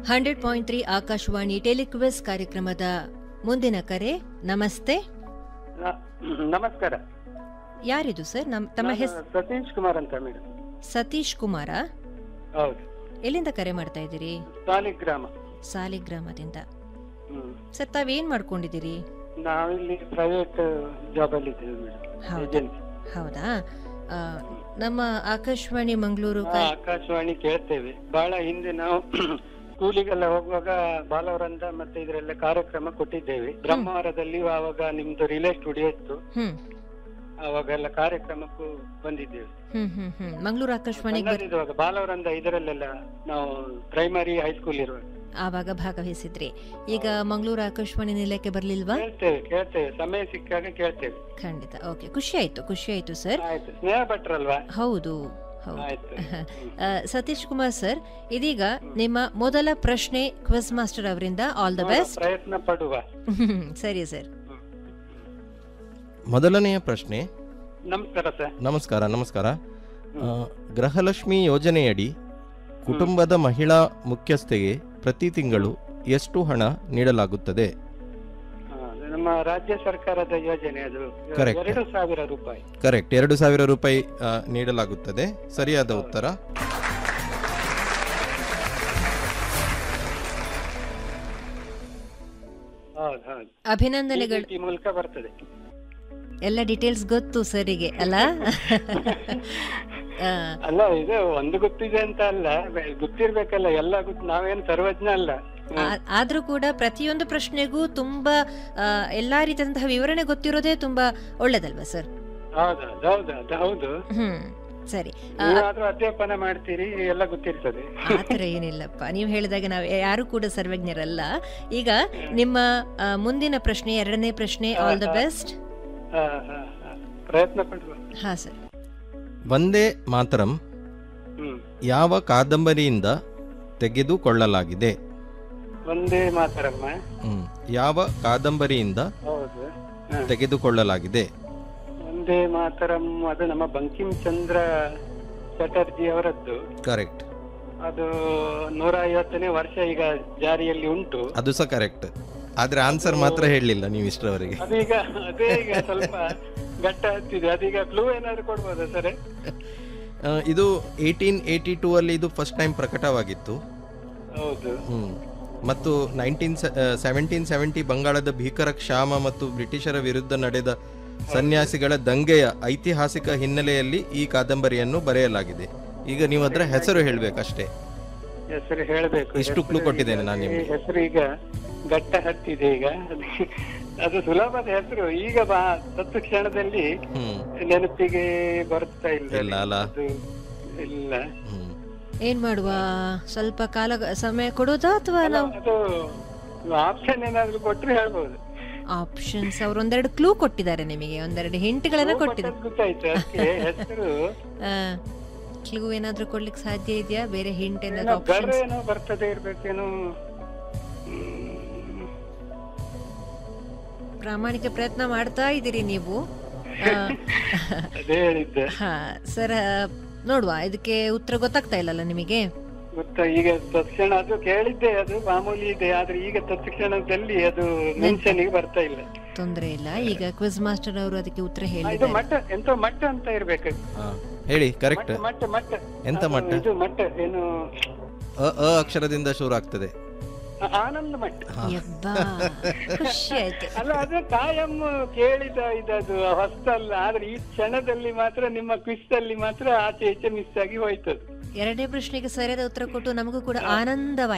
Hundred point three Akashvani ಟೆಲಿಕ್ವೆಸ್ ಕಾರ್ಯಕ್ರಮದ ಮುಂದಿನ ಕರೆ ನಮಸ್ತೆ ನ- ನಮಸ್ಕಾರ ಯಾರಿದು ಸರ್ ನಮ್ ತಮ್ಮ ನಾನು ಹೆಸ್ ಸತೀಶ್ ಕುಮಾರ್ ಅಂತ ಮೇಡಮ್ ಸತೀಶ್ ಕುಮಾರ ಹೌದು ಎಲ್ಲಿಂದ ಕರೆ ಮಾಡ್ತಾ ಇದ್ದೀರಿ ಸಾಲಿಗ್ರಾಮ ಸಾಲಿಗ್ರಾಮದಿಂದ ಹ್ಮ್ ಸರ್ ತಾವೇನ್ ಮಾಡ್ಕೊಂಡಿದ್ದೀರಿ ನಾವಿಲ್ಲಿ ಪ್ರೈವೇಟ್ ಜಾಬ್ ಅಲ್ಲಿ ಇದ್ದೇವೆ ಮೇಡಮ್ ಹೌದಾ ಏಜೆನ್ಸಿ ಹೌದಾ ಆ, ನಮ್ಮ ಆಕಾಶವಾಣಿ ಮಂಗಳೂರು ಹಾ, ಆಕಾಶವಾಣಿ ಕೇಳ್ತೇವೆ ಬಹಳ ಹಿಂದೆ ನಾವು ಸ್ಕೂಲಿಗೆಲ್ಲ ಹೋಗುವಾಗ ಬಾಲವರಂದ ಮತ್ತೆ ಇದರೆಲ್ಲ ಕಾರ್ಯಕ್ರಮ ಕೊಟ್ಟಿದ್ದೇವೆ ಬ್ರಹ್ಮವರದಲ್ಲಿ ಆವಾಗ ನಿಮ್ದು ರಿಲೇ ಸ್ಟುಡಿಯೋ ಇತ್ತು ಹ್ಮ್ ಆವಾಗೆಲ್ಲ ಕಾರ್ಯಕ್ರಮಕ್ಕೂ ಬಂದಿದ್ದೇವೆ ಹ್ಮ್ ಹ್ಮ್ ಹ್ಮ್ ಮಂಗಳೂರು ಆಕಾಶವಾಣಿಗೆ ಬರ್- ಸಣ್ಣದಿರುವಾಗ ಬಾಲವರಂದ ಇದರಲ್ಲೆಲ್ಲ ನಾವು ಪ್ರೈಮರಿ ಹೈಸ್ಕೂಲ್ ಇರುವಾಗ ಆವಾಗ ಭಾಗವಹಿಸಿದ್ರಿ ಈಗ ಮಂಗಳೂರು ಆಕಾಶವಾಣಿ ನಿಲಯಕ್ಕೆ ಬರ್ಲಿಲ್ವಾ ಕೇಳ್ತೇವೆ ಕೇಳ್ತೇವೆ ಸಮಯ ಸಿಕ್ಕಾಗ ಕೇಳ್ತೇವೆ ಖಂಡಿತ ಓಕೆ ಖುಷಿ ಆಯ್ತು ಖುಷಿ ಆಯ್ತು ಸರ್ ಆಯ್ತು ಸ್ನೇಹ ಭಟ್ರಲ್ವಾ ಹೌದು ಹೌದು ಆಯ್ತು ಆ, ಸತೀಶ್ ಕುಮಾರ್ ಸರ್ ಇದೀಗ ನಿಮ್ಮ ಮೊದಲ ಪ್ರಶ್ನೆ ಕ್ವಿಸ್ ಮಾಸ್ಟರ್ ಅವರಿಂದ ಆಲ್ ದ ಬೆಸ್ಟ್ ಪ್ರಯತ್ನ ಪಡುವ ಸರಿ ಸರ್ ಮೊದಲನೆಯ ಪ್ರಶ್ನೆ ನಮಸ್ಕಾರ ಸರ್ ನಮಸ್ಕಾರ ನಮಸ್ಕಾರ ಆ, ಗೃಹಲಕ್ಷ್ಮಿ ಯೋಜನೆಯಡಿ ಕುಟುಂಬದ ಮಹಿಳಾ ಮುಖ್ಯಸ್ಥೆಗೆ ಪ್ರತಿ ತಿಂಗಳು ಎಷ್ಟು ಹಣ ನೀಡಲಾಗುತ್ತದೆ ಹಾ, ಅದು ನಮ್ಮ ರಾಜ್ಯ ಸರ್ಕಾರದ ಯೋಜನೆ ಅದು Correct. ಎರಡು ಸಾವಿರ ರೂಪಾಯಿ ಕರೆಕ್ಟ್ ಎರಡು ಸಾವಿರ ರೂಪಾಯಿ ಆ, ನೀಡಲಾಗುತ್ತದೆ ಸರಿಯಾದ ಉತ್ತರ ಹೌದು ಹೌದು ಅಭಿನಂದನೆಗಳು ಈ ಮೂಲಕ ಬರ್ತದೆ ಎಲ್ಲ ಡೀಟೇಲ್ಸ್ ಗೊತ್ತು ಸರಿಗೆ ಅಲ್ಲ ಆ, ಅಲ್ಲ ಇದು ಒಂದು ಗೊತ್ತಿದೆ ಅಂತ ಅಲ್ಲ ಬೆ- ಗೊತ್ತಿರ್ಬೇಕಲ್ಲ ಎಲ್ಲ ಗೊತ್ತು ನಾವೇನು ಸರ್ವಜ್ಞ ಅಲ್ಲ ಹ್ಮ್. ಆ- ಆದ್ರೂ ಕೂಡ ಪ್ರತಿಯೊಂದು ಪ್ರಶ್ನೆಗೂ ತುಂಬಾ ಆ, ಎಲ್ಲಾ ರೀತಿಯಾದಂತಹ ವಿವರಣೆ ಗೊತ್ತಿರೋದೇ ತುಂಬಾ ಒಳ್ಳೇದಲ್ವಾ ಸರ್ ಹೌದು ಹೌದು ಹೌದು ಅದು ಹೌದು ಹ್ಮ್ ಸರಿ ಆ, ನೀವಾದ್ರೂ ಅಧ್ಯಾಪನ ಮಾಡ್ತೀರಿ ಎಲ್ಲ ಗೊತ್ತಿರ್ತದೆ ಆತರ ಏನಿಲ್ಲಪ್ಪ ನೀವು ಹೇಳಿದಾಗ ನಾವು ಯಾರು ಕೂಡ ಸರ್ವಜ್ಞರಲ್ಲ ಈಗ ನಿಮ್ಮ ಆ, ಮುಂದಿನ ಪ್ರಶ್ನೆ ಎರಡನೇ ಪ್ರಶ್ನೆ ಆಲ್ ದ ಬೆಸ್ಟ್ ಹಾ, ಹಾ, ಹಾ. ಪ್ರಯತ್ನ ಪಡುವ ಹಾ ಸರ್ ಒಂದೇ ಮಾತರಂ ಹ್ಮ್ ಯಾವ ಕಾದಂಬರಿಯಿಂದ ತೆಗೆದುಕೊಳ್ಳಲಾಗಿದೆ ಒಂದೇ ಮಾತಾರಮ್ಮ ಹ್ಮ್. ಯಾವ ಕಾದಂಬರಿಯಿಂದ ಹೌದು ಹಾ. ತೆಗೆದುಕೊಳ್ಳಲಾಗಿದೆ ಒಂದೇ ಮಾತರಂ ಅದು ನಮ್ಮ ಬಂಕಿಂ ಚಂದ್ರ ಚಟರ್ಜಿ ಅವರದ್ದು ಕರೆಕ್ಟ್ ಅದು ನೂರ ಐವತ್ತನೇ ವರ್ಷ ಈಗ ಜಾರಿಯಲ್ಲಿ ಉಂಟು ಅದು ಸಹ ಕರೆಕ್ಟ್ ಆದ್ರೆ ಆನ್ಸರ್ ಮಾತ್ರ ಹೇಳಲಿಲ್ಲ ನೀವು ಇಷ್ಟರವರೆಗೆ ಅದೀಗ ಅದೇ ಈಗ ಸ್ವಲ್ಪ ಗಟ್ಟ ಹತ್ತಿದೆ ಅದೀಗ ಕ್ಲೂ ಏನಾದ್ರು ಕೊಡ್ಬೋದಾ ಸರ್ ಆ, ಇದು ಏಯ್ಟೀನ್ ಏಯ್ಟಿ ಟೂ ಅಲ್ಲಿ ಇದು ಫಸ್ಟ್ ಟೈಮ್ ಪ್ರಕಟವಾಗಿತ್ತು ಹೌದು ಹ್ಮ್. ಮತ್ತು ನೈನ್ಟೀನ್ ಸೆವೆಂಟೀನ್ ಸೆವೆಂಟಿ ಬಂಗಾಳದ ಭೀಕರ ಕ್ಷಾಮ ಮತ್ತು ಬ್ರಿಟಿಷರ ವಿರುದ್ಧ ನಡೆದ ಸನ್ಯಾಸಿಗಳ ದಂಗೆಯ ಐತಿಹಾಸಿಕ ಹಿನ್ನೆಲೆಯಲ್ಲಿ ಈ ಕಾದಂಬರಿಯನ್ನು ಬರೆಯಲಾಗಿದೆ ಈಗ ನೀವು ಅದರ ಹೆಸರು ಹೇಳ್ಬೇಕಷ್ಟೇ ಹೆಸರು ಹೇಳ್ಬೇಕು ಇಷ್ಟು ಹೆಸರು clue ಕೊಟ್ಟಿದ್ದೇನೆ ಈಗ- ನಾನು ನಿಮ್ಗೆ. ಈ ಹೆಸರು ಈಗ ಗಟ್ಟ ಹತ್ತಿದೆ ಈಗ ಅದು- ಅದು ಸುಲಭದ ಹೆಸರು ಈಗ ಬಾ ತತ್ಕ್ಷಣದಲ್ಲಿ ಹ್ಮ್ ನೆನಪಿಗೆ ಬರ್ತಾ ಇಲ್ಲ ಇಲ್ಲ ಅಲ್ಲ? ಅದು ಇಲ್ಲ ಹ್ಮ್ ಏನ್ ಮಾಡುವ ಸ್ವಲ್ಪ ಕಾಲ ಸಮಯ ಕೊಡೋದಾ ಅಥವಾ ಅಲ್ಲ, ನಾವು ಅದು ಆಪ್ಷನ್ ಏನಾದ್ರು ಕೊಟ್ರೆ ಹೇಳ್ಬೋದು ಆಪ್ಷನ್ಸ್ ಅವ್ರು ಒಂದೆರಡು ಕ್ಲೂ ಕೊಟ್ಟಿದ್ದಾರೆ ನಿಮಗೆ ಒಂದೆರಡು ಹಿಂಟ್ಗಳನ್ನ ಕೊಟ್ಟಿದ್ದಾರೆ ಕೊಟ್ಟದ್ದು ಗೊತ್ತಾಯ್ತು ಅದಕ್ಕೆ ಹೆಸರು ಕ್ಲೂ ಏನಾದ್ರೂ ಕೊಡ್ಲಿಕ್ಕೆ ಸಾಧ್ಯ ಇದೆಯಾ ಬೇರೆ ಹಿಂಟ್ ಏನೋ ಏನಾದ್ರು ಗರ್ ಆಪ್ಷನ್ಸ್ ಏನೋ ಬರ್ತದೆ ಇರ್ಬೇಕೇನೋ ಹ್ಮ್. ಪ್ರಾಮಾಣಿಕ ಪ್ರಯತ್ನ ಮಾಡ್ತಾ ಇದ್ದೀರಿ ನೀವು ಆ, ಅದೇ ಹೇಳಿದ್ದೆ ಹಾ ಸರ್ ನೋಡುವ ಇದಕ್ಕೆ ಉತ್ತರ ಗೊತ್ತಾಗ್ತಾ ಇಲ್ಲಲ್ಲ ನಿಮಗೆ ಗೊತ್ತಾ ಈಗ ತಕ್ಷಣ ಅದು ಕೇಳಿದ್ದೆ ಅದು ಮಾಮೂಲಿ ಇದೆ ಆದ್ರೆ ಈಗ ತತ್ಕ್ಷಣದಲ್ಲಿ ಅದು ಮೆನ್ಷನ್ಗೆ ಬರ್ತಾ ಇಲ್ಲ ತೊಂದರೆ ಇಲ್ಲ ಈಗ ಕ್ವಿಜ್ ಮಾಸ್ಟರ್ ಅವರು ಅದಕ್ಕೆ ಉತ್ತರ ಆ, ಇದು ಹೇಳಿದ್ದಾರೆ ಮಟ್ಟ ಎಂತ ಮಟ್ಟ ಅಂತ ಇರ್ಬೇಕು ಹಾ. ಹೇಳಿ ಕರೆಕ್ಟ್ ಮಟ್ಟ ಮಟ್ಟ ಎಂತ ಅದು ಮಟ್ಟ? ಇದು ಮಟ್ಟ ಏನು ಅ ಅ ಅಕ್ಷರದಿಂದ ಶುರು ಆಗ್ತದೆ ಆ, ಆನಂದ ಮಟ್ಟ ಯಬ್ಬಾ ಖುಷಿ ಆಯ್ತು ಅಲ್ಲ ಅದು ಕಾಯಂ ಕೇಳಿದ ಇದದು ಹೊಸ್ತಲ್ಲ ಆದ್ರೆ ಈ ಕ್ಷಣದಲ್ಲಿ ಮಾತ್ರ ನಿಮ್ಮ ಕ್ವಿಸ್ ಅಲ್ಲಿ ಮಾತ್ರ ಆಚೆ ಈಚೆ ಮಿಸ್ ಆಗಿ ಹೋಯ್ತದು ಎರಡನೇ ಪ್ರಶ್ನೆಗೆ ಸರಿಯಾದ ಉತ್ತರ ಕೊಟ್ಟು ನಮಗೂ ಕೂಡ ಆನಂದವಾಯ್ತು